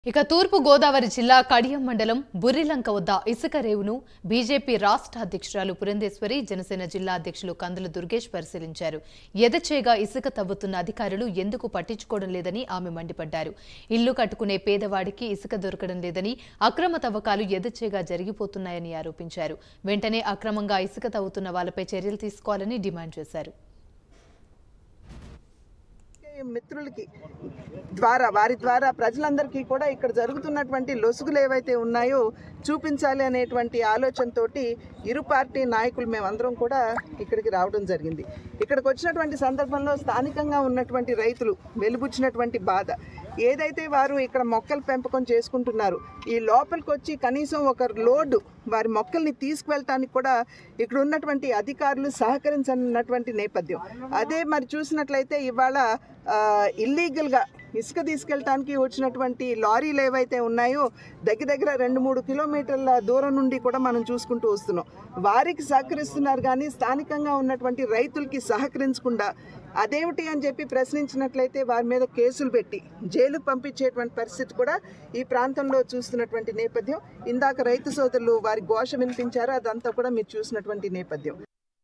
ఇక తూర్పు గోదావరి జిల్లా కడియం మండలం బుర్రిలంక వద్ద ఇసుక రేవును బీజేపీ రాష్ట్ర అధ్యక్షురాలు పురంధేశ్వరి జనసేన జిల్లా అధ్యక్షులు కందుల దుర్గేష్ పరిశీలించారు ఎదచేగా ఇసుక తవ్వుతున్న అధికారులు ఎందుకు పట్టించుకోవడం లేదని ఆమె మండిపడ్డారు ఇల్లు కట్టుకునే పేదవాడికి ఇసుక దొరకడం లేదని అక్రమ తవ్వకాలు ఎదచేగా జరిగిపోతున్నాయని ఆరోపించారు వెంటనే అక్రమంగా ఇసుక తవ్వుతున్న వాళ్ళపై చర్యలు తీసుకోవాలని డిమాండ్ చేశారు మిత్రులకి ద్వారా వారి ద్వారా ప్రజలందరికీ కూడా ఇక్కడ జరుగుతున్నటువంటి లొసుగులు ఏవైతే ఉన్నాయో చూపించాలి అనేటువంటి ఆలోచనతోటి ఇరు పార్టీ నాయకులు మేమందరం కూడా ఇక్కడికి రావడం జరిగింది ఇక్కడికి వచ్చినటువంటి సందర్భంలో స్థానికంగా ఉన్నటువంటి రైతులు వెలుబుచ్చినటువంటి బాధ ఏదైతే వారు ఇక్కడ మొక్కలు పెంపకం చేసుకుంటున్నారు ఈ లోపలికి వచ్చి కనీసం ఒక లోడ్ వారి మొక్కల్ని తీసుకువెళ్ళటానికి కూడా ఇక్కడ ఉన్నటువంటి అధికారులు సహకరించనున్నటువంటి నేపథ్యం అదే మరి చూసినట్లయితే ఇవాళ ఆ, ఇల్లీగల్గా ఇసుక తీసుకెళ్ళటానికి వచ్చినటువంటి లారీలు ఏవైతే ఉన్నాయో దగ్గర దగ్గర రెండు మూడు కిలోమీటర్ల దూరం నుండి కూడా మనం చూసుకుంటూ వస్తున్నాం వారికి సహకరిస్తున్నారు కానీ స్థానికంగా ఉన్నటువంటి రైతులకి సహకరించకుండా అదేమిటి అని చెప్పి ప్రశ్నించినట్లయితే వారి మీద కేసులు పెట్టి జైలు పంపించేటువంటి పరిస్థితి కూడా ఈ ప్రాంతంలో చూస్తున్నటువంటి నేపథ్యం ఇందాక రైతు సోదరులు వారి ఘోష వినిపించారు అదంతా కూడా మీరు చూసినటువంటి నేపథ్యం